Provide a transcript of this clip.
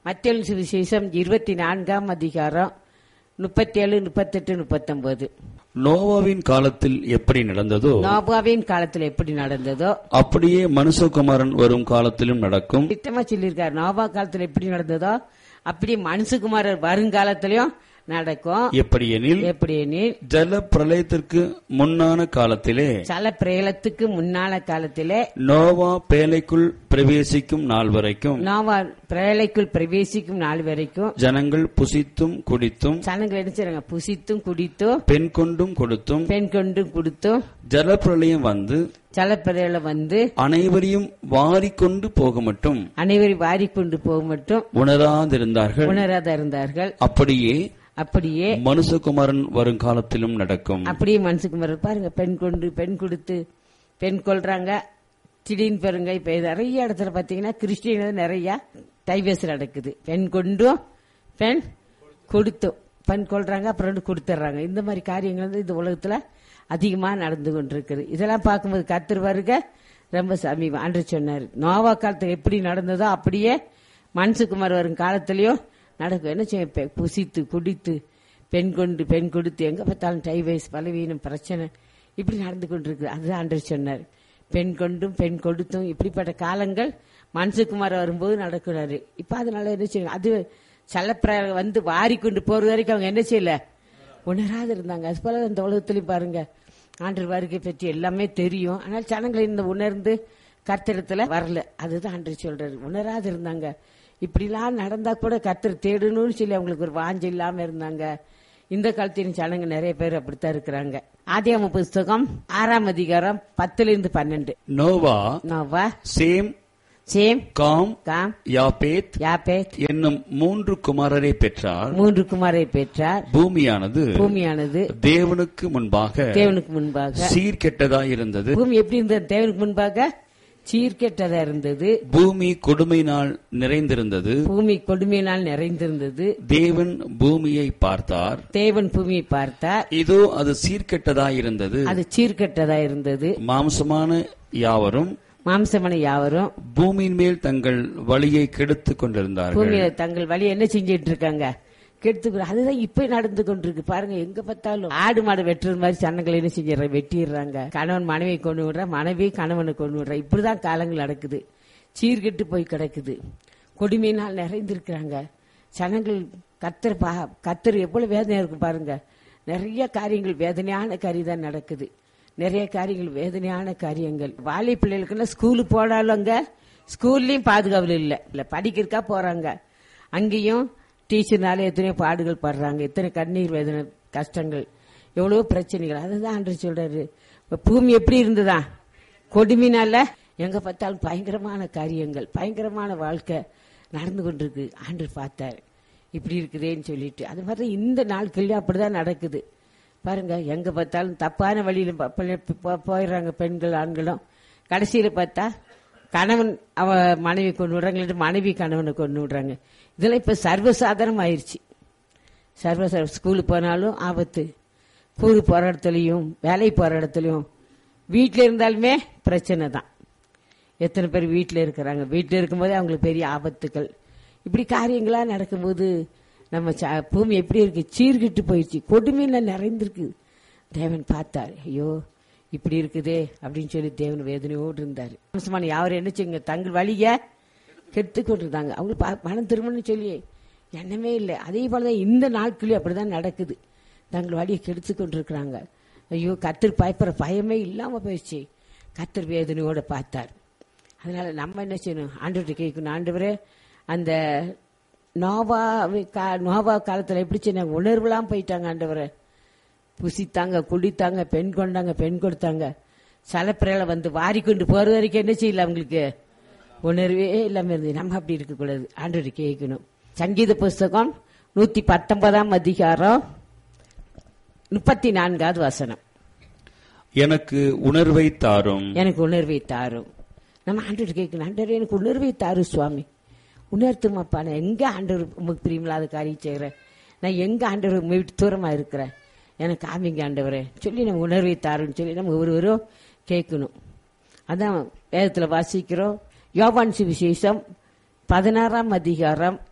மத்திய சுவிசேஷம் இருபத்தி நான்காம் அதிகாரம் முப்பத்தேழு முப்பத்தெட்டு முப்பத்தொன்பது நோவாவின் காலத்தில் எப்படி நடந்ததோ நோபாவின் காலத்துல எப்படி நடந்ததோ அப்படியே மனுஷகுமாரன் வரும் காலத்திலும் நடக்கும் திட்டமா சொல்லியிருக்காரு நோபா காலத்துல எப்படி நடந்ததோ அப்படி மனுஷகுமாரர் வருங்காலத்திலயும் நடக்கும் எப்படி எனில் எப்படி எனில் ஜல பிரளயத்திற்கு முன்னான காலத்திலே சல பிரேலத்துக்கு முன்னால காலத்திலே நோவா பேலைக்குள் பிரவேசிக்கும் நாள் வரைக்கும் நோவா பிரேலைக்குள் பிரவேசிக்கும் நாள் வரைக்கும் ஜனங்கள் புசித்தும் குடித்தும் சனங்கள் என்ன செய்றாங்க புசித்தும் குடித்தும் பெண் கொண்டும் கொடுத்தும் பெண் கொண்டும் கொடுத்தும் ஜலப்பிரளயம் வந்து சலப்பிரையில வந்து அனைவரையும் வாரிக்கொண்டு போக மட்டும் அனைவரும் வாரிக்கொண்டு போக மட்டும் உணராதிருந்தார்கள் உணராத இருந்தார்கள் அப்படியே அப்படியே மனுஷகுமாரன் வருங்காலத்திலும் நடக்கும் அப்படியே மனசுக்கு மறு பாருங்க பெண் கொண்டு பெண் கொடுத்து பெண் கொள்றாங்க திடீர்னு பாருங்க இப்ப நிறைய இடத்துல பாத்தீங்கன்னா கிறிஸ்டியன் நிறைய டைவேஸ் நடக்குது பெண் கொண்டும் பெண் கொடுத்தும் பெண் கொள்றாங்க அப்புறம் வந்து கொடுத்துட்றாங்க இந்த மாதிரி காரியங்கள் வந்து இந்த உலகத்துல அதிகமா நடந்து கொண்டிருக்குது இதெல்லாம் பார்க்கும்போது கத்தர் வருக ரொம்ப சமீபம் அன்று சொன்னார் நோவா காலத்துல எப்படி நடந்ததோ அப்படியே மனசுக்குமார் வரும் காலத்திலயும் நடக்கும் என்ன செய்ய பெ- புசித்து குடித்து பெண் கொண்டு பெண் கொடுத்து எங்க பார்த்தாலும் டைவைஸ் பலவீனம் பிரச்சனை இப்படி நடந்து கொண்டிருக்கு அதுதான் ஆண்டவர் சொன்னார் பெண் கொண்டும் பெண் கொடுத்தும் இப்படிப்பட்ட காலங்கள் மனசுக்குமார் வரும்போது நடக்கிறாரு இப்ப அதனால என்ன செய்யும் அது சலப்பிர வந்து வாரி கொண்டு போறது வரைக்கும் அவங்க என்ன செய்யல உணராது இருந்தாங்க அது போல இந்த உலகத்திலையும் பாருங்க ஆண்டர் வருகை பற்றி எல்லாமே தெரியும் ஆனால் ஜனங்கள் இந்த உணர்ந்து கர்த்தரத்துல வரல அதுதான் ஆண்டர் சொல்றாரு உணராது இருந்தாங்க இப்படிலாம் நடந்தா கூட கர்த்தர் தேடணும்னு சொல்லி அவங்களுக்கு ஒரு வாஞ்சை இல்லாம இருந்தாங்க இந்த காலத்தின் ஜனங்க நிறைய பேர் அப்படித்தான் இருக்கிறாங்க ஆதியாம புஸ்தகம் ஆறாம் அதிகாரம் பத்துல இருந்து பன்னெண்டு நோவா நோவா சேம் சேம் காம் காம் யாபேத் யாபேத் என்னும் மூன்று குமாரரை பெற்றார் மூன்று குமாரை பெற்றார் பூமியானது பூமியானது தேவனுக்கு முன்பாக தேவனுக்கு முன்பாக சீர்கெட்டதாயிருந்தது பூமி எப்படி இருந்தது தேவனுக்கு முன்பாக சீர்கெட்டதா இருந்தது பூமி கொடுமையினால் நிறைந்திருந்தது பூமி கொடுமையினால் நிறைந்திருந்தது தேவன் பூமியை பார்த்தார் தேவன் பூமியை பார்த்தார் இதோ அது சீர்கெட்டதாயிருந்தது அது சீர்கெட்டதா இருந்தது மாம்சமான யாவரும் மாம்சமனை யாவரும் பூமியின் மேல் தங்கள் வழியை கெடுத்துக் கொண்டிருந்தார்கள் பூமியில தங்கள் வழி என்ன செஞ்சிட்டு இருக்காங்க கெடுத்து அதுதான் இப்ப நடந்து கொண்டிருக்கு பாருங்க எங்க பார்த்தாலும் ஆடு மாடு வெட்டுறது மாதிரி சன்னங்களை என்ன செஞ்சிடற வெட்டிடுறாங்க கணவன் மனைவியை கொண்டு விடுற மனைவி கணவனை கொண்டு விடுற இப்படிதான் காலங்கள் நடக்குது சீர்கெட்டு போய் கிடக்குது கொடுமையினால் நிறைந்திருக்கிறாங்க சனங்கள் கத்தர் பா கத்தர் எவ்வளவு வேதனையா இருக்கு பாருங்க நிறைய காரியங்கள் வேதனையான காரியம் தான் நடக்குது நிறைய காரியங்கள் வேதனையான காரியங்கள் வாலி பிள்ளைகளுக்குன்னா ஸ்கூலுக்கு போனாலும் அங்க ஸ்கூல்லயும் பாதுகாவல் இல்ல இல்ல படிக்கிறக்கா போறாங்க அங்கேயும் டீச்சர்னால எத்தனையோ பாடுகள் படுறாங்க எத்தனை கண்ணீர் வேதனை கஷ்டங்கள் எவ்வளவோ பிரச்சனைகள் அதுதான் ஆண்டு சொல்றாரு இப்ப பூமி எப்படி இருந்ததா கொடுமைனால எங்க பார்த்தாலும் பயங்கரமான காரியங்கள் பயங்கரமான வாழ்க்கை நடந்து கொண்டிருக்கு ஆண்டு பார்த்தார் இப்படி இருக்குதேன்னு சொல்லிட்டு அது மாதிரி இந்த நாட்கள்லயும் அப்படிதான் நடக்குது பாருங்க எங்க பார்த்தாலும் தப்பான வழியில ப- ப- போ- போயிடுறாங்க பெண்கள் ஆண்களும் கடைசியில பார்த்தா கணவன் அவ மனைவி கொண்டு விடுறாங்க இல்லாட்டி மனைவி கணவனை கொண்டு விடுறாங்க இதெல்லாம் இப்ப சர்வசாதாரணம் ஆயிருச்சு சர்வ ஸ்கூலுக்கு போனாலும் ஆபத்து கூலி போற இடத்துலயும் வேலைக்கு போற இடத்துலயும் வீட்டில் இருந்தாலுமே பிரச்சனை தான் எத்தனை பேர் வீட்டில் இருக்கிறாங்க வீட்டில் இருக்கும்போதே அவங்களுக்கு பெரிய ஆபத்துக்கள் இப்படி காரியங்களா நடக்கும்போது நம்ம ச- பூமி எப்படி இருக்கு சீர்கிட்டு போயிடுச்சு கொடுமையில நிறைந்திருக்கு தேவன் பார்த்தார் ஐயோ இப்படி இருக்குதே அப்படின்னு சொல்லி தேவன் வேதனையோடு இருந்தார் மனுஷமான யாரும் என்ன செய்யுங்க தங்கள் வழிய கெடுத்து கொண்டிருந்தாங்க அவங்க ப- மனம் திரும்பணும்னு சொல்லி எண்ணமே இல்லை அதே போலதான் இந்த நாட்களையும் அப்படிதான் நடக்குது தங்கள் வழியை கெடுத்து கொண்டிருக்கிறாங்க ஐயோ கத்தர் பயப்படுற பயமே இல்லாம போயிடுச்சு கத்தர் வேதனையோட பார்த்தார் அதனால நம்ம என்ன செய்யணும் ஆண்டவர்கிட்ட கேட்கணும் ஆண்டவரே அந்த நோவா நோவா காலத்துல எப்படி சொன்னாங்க உணர்வுலாம் போயிட்டாங்க ஆண்டவரே புசித்தாங்க குடித்தாங்க பெண் கொண்டாங்க பெண் கொடுத்தாங்க சலப்பிரையில வந்து வாரி கொண்டு போற வரைக்கும் என்ன செய்யல அவங்களுக்கு உணர்வே இல்லாம இருந்தது நம்ம அப்படி இருக்கக்கூடாது ஆண்டவரை கேட்கணும் சங்கீத புஸ்தகம் நூத்தி பத்தொன்பதாம் அதிகாரம் முப்பத்தி நான்காவது வசனம் எனக்கு உணர்வை தாரும் எனக்கு உணர்வை தாரும் நம்ம ஆண்டவர் கேட்கணும் ஆண்டவர் எனக்கு உணர்வை தாரு சுவாமி உணர்த்துமாப்பா நான் எங்க ஆண்டவர் உமக்கு பிரியமில்லாத காரியம் செய்கிறேன் நான் எங்க ஆண்டவர் உம்மை விட்டு தூரமா இருக்கிறேன் எனக்கு காமிங்க ஆண்டவரே சொல்லி நம்ம உணர்வை தாருன்னு சொல்லி நம்ம ஒருவரும் கேட்கணும் அதான் வேதத்துல வாசிக்கிறோம் யோவான் சுவிசேஷம் பதினாறாம் அதிகாரம்